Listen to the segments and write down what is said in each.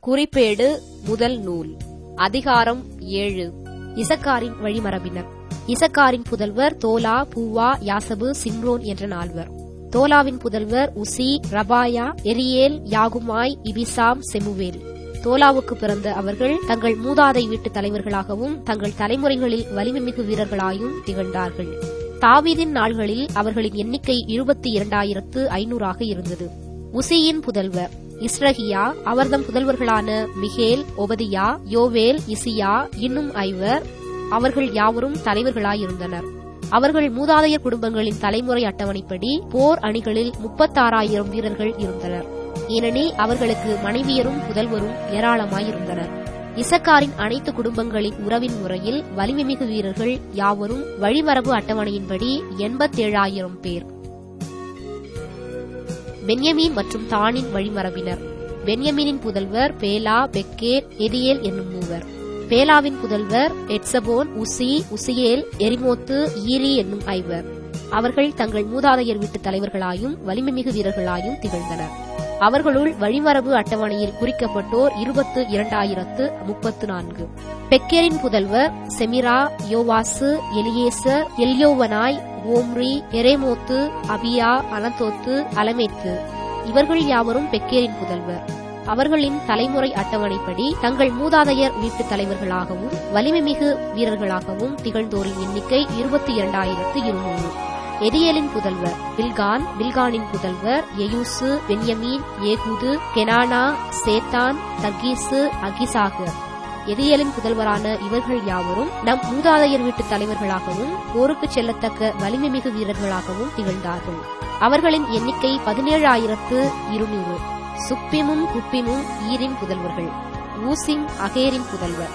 குறிப்பேடு முதல் நூல் அதிகாரம் ஏழு இசக்காரின் வழிமரபினர் இசக்காரின் புதல்வர் தோலா பூவா யாசபு சிம்ரோன் என்ற நால்வர் தோலாவின் புதல்வர் உசி ரபாயா எரியேல் யாகுமாய் இபிசாம் செமுவேல் தோலாவுக்கு பிறந்த அவர்கள் தங்கள் மூதாதை வீட்டு தலைவர்களாகவும் தங்கள் தலைமுறைகளில் வலிமைமிகு வீரர்களாயும் திகழ்ந்தார்கள் தாவீதின் நாள்களில் அவர்களின் எண்ணிக்கை இருபத்தி இரண்டாயிரத்து ஐநூறாக இருந்தது உசியின் புதல்வர் இஸ்ரகியா அவர்தம் புதல்வர்களான மிகேல் ஒபதியா யோவேல் இசியா இன்னும் ஐவர் அவர்கள் யாவரும் தலைவர்களாயிருந்தனர் அவர்கள் மூதாதையர் குடும்பங்களின் தலைமுறை அட்டவணைப்படி போர் அணிகளில் முப்பத்தாறாயிரம் வீரர்கள் இருந்தனர் ஏனெனில் அவர்களுக்கு மனைவியரும் புதல்வரும் ஏராளமாயிருந்தனர் இசக்காரின் அனைத்து குடும்பங்களின் உறவின் முறையில் வலிமைமிகு வீரர்கள் யாவரும் வழிமரபு அட்டவணையின்படி எண்பத்தேழாயிரம் பேர் பென்யமீன் மற்றும் தானின் வழிமரபினர் பென்யமீனின் புதல்வர் பேலா பெக்கேர் எதியேல் என்னும் மூவர் பேலாவின் புதல்வர் எட்சபோன் உசி உசியேல் எரிமோத்து ஈரி என்னும் ஐவர் அவர்கள் தங்கள் மூதாதையர் வீட்டு தலைவர்களாயும் வலிமைமிகு வீரர்களாயும் திகழ்ந்தனர் அவர்களுள் வழிமரபு அட்டவணையில் குறிக்கப்பட்டோர் இருபத்து இரண்டாயிரத்து முப்பத்து நான்கு பெக்கேரின் புதல்வர் செமிரா யோவாசு எலியேசர் எல்யோவனாய் ஓம்ரி எரேமோத்து அபியா அனந்தோத்து அலமேத்து இவர்கள் யாவரும் பெக்கேரின் புதல்வர் அவர்களின் தலைமுறை அட்டவணைப்படி தங்கள் மூதாதையர் வீட்டு தலைவர்களாகவும் வலிமைமிகு வீரர்களாகவும் திகழ்ந்தோரின் எண்ணிக்கை இருபத்தி இரண்டாயிரத்து இருநூறு எரியலின் புதல்வர் பில்கான் பில்கானின் புதல்வர் எயூசு பென்யமீன் ஏகுது கெனானா சேத்தான் தகீசு அகிசாகர் எதியலின் புதல்வரான இவர்கள் யாவரும் நம் மூதாதையர் வீட்டு தலைவர்களாகவும் போருக்கு செல்லத்தக்க வலிமைமிகு வீரர்களாகவும் திகழ்ந்தார்கள் அவர்களின் எண்ணிக்கை பதினேழாயிரத்து இருநூறு சுப்பிமும் குப்பிமும் ஈரின் புதல்வர்கள் ஊசிம் அகேரின் புதல்வர்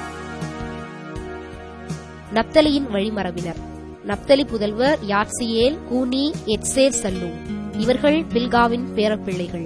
நப்தலியின் வழிமரபினர் நப்தலி புதல்வர் யாட்சியேல் கூனி எட்சேர் சல்லூம் இவர்கள் பில்காவின் பேரப்பிள்ளைகள்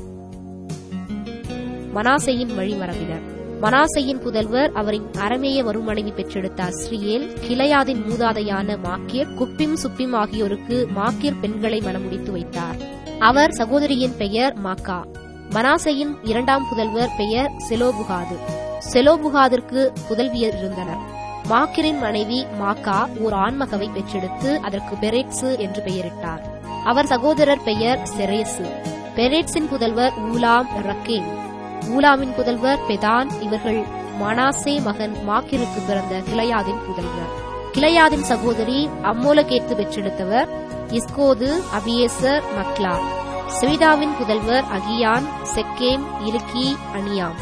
மனாசையின் வழிமரபினர் மனாசையின் புதல்வர் அவரின் அரமேய வருமனைவி பெற்றெடுத்த அஸ்ரியேல் கிளையாதின் மூதாதையான மாக்கியர் குப்பிம் சுப்பிம் ஆகியோருக்கு மாக்கியர் பெண்களை மனமுடித்து வைத்தார் அவர் சகோதரியின் பெயர் மாக்கா மனாசையின் இரண்டாம் புதல்வர் பெயர் செலோபுகாது செலோபுகாதிற்கு புதல்வியர் இருந்தனர் மாக்கிரின் மனைவி மாக்கா ஓர் ஆண்மகவை பெற்றெடுத்து அதற்கு பெரேட்சு என்று பெயரிட்டார் அவர் சகோதரர் பெயர் செரேசு பெரேட்ஸின் புதல்வர் ஊலாம் ரக்கேம் ஊலாமின் புதல்வர் பெதான் இவர்கள் மனாசே மகன் மாக்கிருக்கு பிறந்த கிளையாதின் புதல்வர் கிளையாதின் சகோதரி அம்மோலகேத்து பெற்றெடுத்தவர் இஸ்கோது அபியேசர் மக்லா செவிதாவின் புதல்வர் அகியான் செக்கேம் இலுக்கி அனியாம்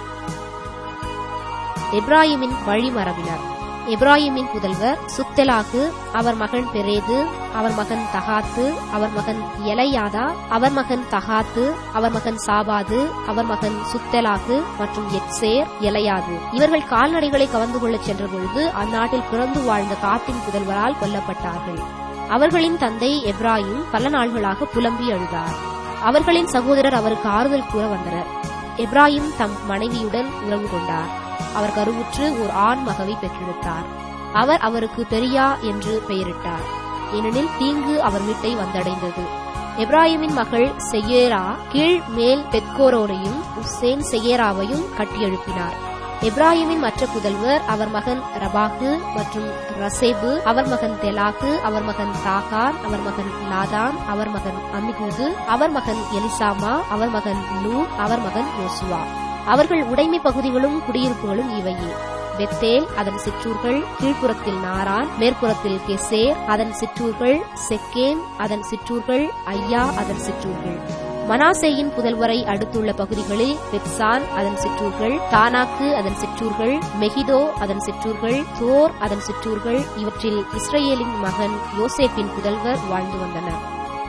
எப்ராஹிமின் வழிமரபினர் எப்ராஹிமின் புதல்வர் சுத்தலாகு அவர் மகன் பெரேது அவர் மகன் தகாத்து அவர் மகன் எலையாதா அவர் மகன் தகாத்து அவர் மகன் சாபாது அவர் மகன் சுத்தலாகு மற்றும் எட்சேர் எலையாது இவர்கள் கால்நடைகளை கவர்ந்து கொள்ளச் சென்ற பொழுது அந்நாட்டில் பிறந்து வாழ்ந்த காத்தின் புதல்வரால் கொல்லப்பட்டார்கள் அவர்களின் தந்தை எப்ராஹிம் பல நாள்களாக புலம்பி அழுதார் அவர்களின் சகோதரர் அவருக்கு ஆறுதல் கூற வந்தனர் எப்ராஹிம் தம் மனைவியுடன் உறவு கொண்டார் அவர் கருவுற்று ஒரு ஆண் மகவை பெற்றெடுத்தார் அவர் அவருக்கு பெரியா என்று பெயரிட்டார் ஏனெனில் தீங்கு அவர் வீட்டை வந்தடைந்தது எப்ராஹிமின் மகள் செய்யேரா கீழ் மேல் பெத்கோரோரையும் உசேன் செய்யேராவையும் கட்டியெழுப்பினார் எப்ராஹிமின் மற்ற புதல்வர் அவர் மகன் ரபாகு மற்றும் ரசேபு அவர் மகன் தெலாகு அவர் மகன் தாகார் அவர் மகன் லாதான் அவர் மகன் அமிகூது அவர் மகன் எலிசாமா அவர் மகன் லூ அவர் மகன் யோசுவா அவர்கள் உடைமை பகுதிகளும் குடியிருப்புகளும் இவையே பெத்தேல் அதன் சிற்றூர்கள் கீழ்ப்புறத்தில் நாரான் மேற்புறத்தில் கெசேர் அதன் சிற்றூர்கள் செக்கேம் அதன் சிற்றூர்கள் ஐயா அதன் சிற்றூர்கள் மனாசேயின் புதல்வரை அடுத்துள்ள பகுதிகளில் பெட்சான் அதன் சிற்றூர்கள் தானாக்கு அதன் சிற்றூர்கள் மெகிதோ அதன் சிற்றூர்கள் தோர் அதன் சிற்றூர்கள் இவற்றில் இஸ்ரேலின் மகன் யோசேப்பின் புதல்வர் வாழ்ந்து வந்தனர்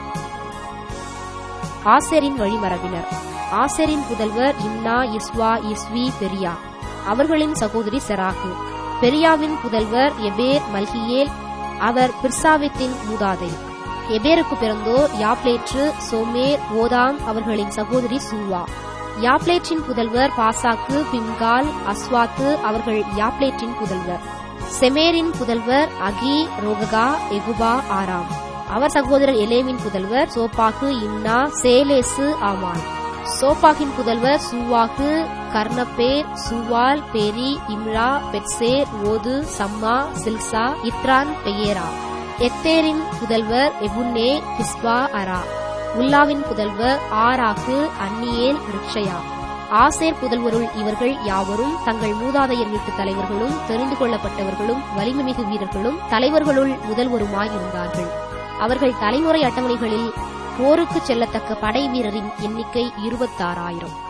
ஆசேரின் வழிமரபினர் ஆசேரின் புதல்வர் இம்னா இஸ்வா இஸ்வி பெரியா அவர்களின் சகோதரி செராகு பெரியாவின் புதல்வர் எபேர் மல்கியேல் அவர் பிர்சாவித்தின் மூதாதை எபேருக்கு பிறந்தோர் யாப்லேற்று சோமேர் ஓதாம் அவர்களின் சகோதரி சூவா யாப்லேற்றின் புதல்வர் பாசாக்கு பிம்கால் அஸ்வாத்து அவர்கள் யாப்லேற்றின் புதல்வர் செமேரின் புதல்வர் அகி ரோககா எகுபா ஆராம் அவர் சகோதரர் எலேமின் புதல்வர் சோப்பாக்கு இம்னா சேலேசு ஆமான் சோபாகின் புதல்வர் சூவாகு கர்ணப்பேர் சூவால் பேரி இம்ரா பெட்சேர் ஓது சம்மா சில்சா இத்ரான் பெயேரா எத்தேரின் புதல்வர் எபுன்னே பிஸ்பா அரா உல்லாவின் புதல்வர் ஆராகு அன்னியேல் ரிக்ஷயா ஆசேர் புதல்வருள் இவர்கள் யாவரும் தங்கள் மூதாதையர் வீட்டு தலைவர்களும் தெரிந்து கொள்ளப்பட்டவர்களும் வலிமைமிகு வீரர்களும் தலைவர்களுள் முதல்வருமாயிருந்தார்கள் அவர்கள் தலைமுறை அட்டவணைகளில் போருக்கு செல்லத்தக்க படை வீரரின் எண்ணிக்கை இருபத்தாறாயிரம்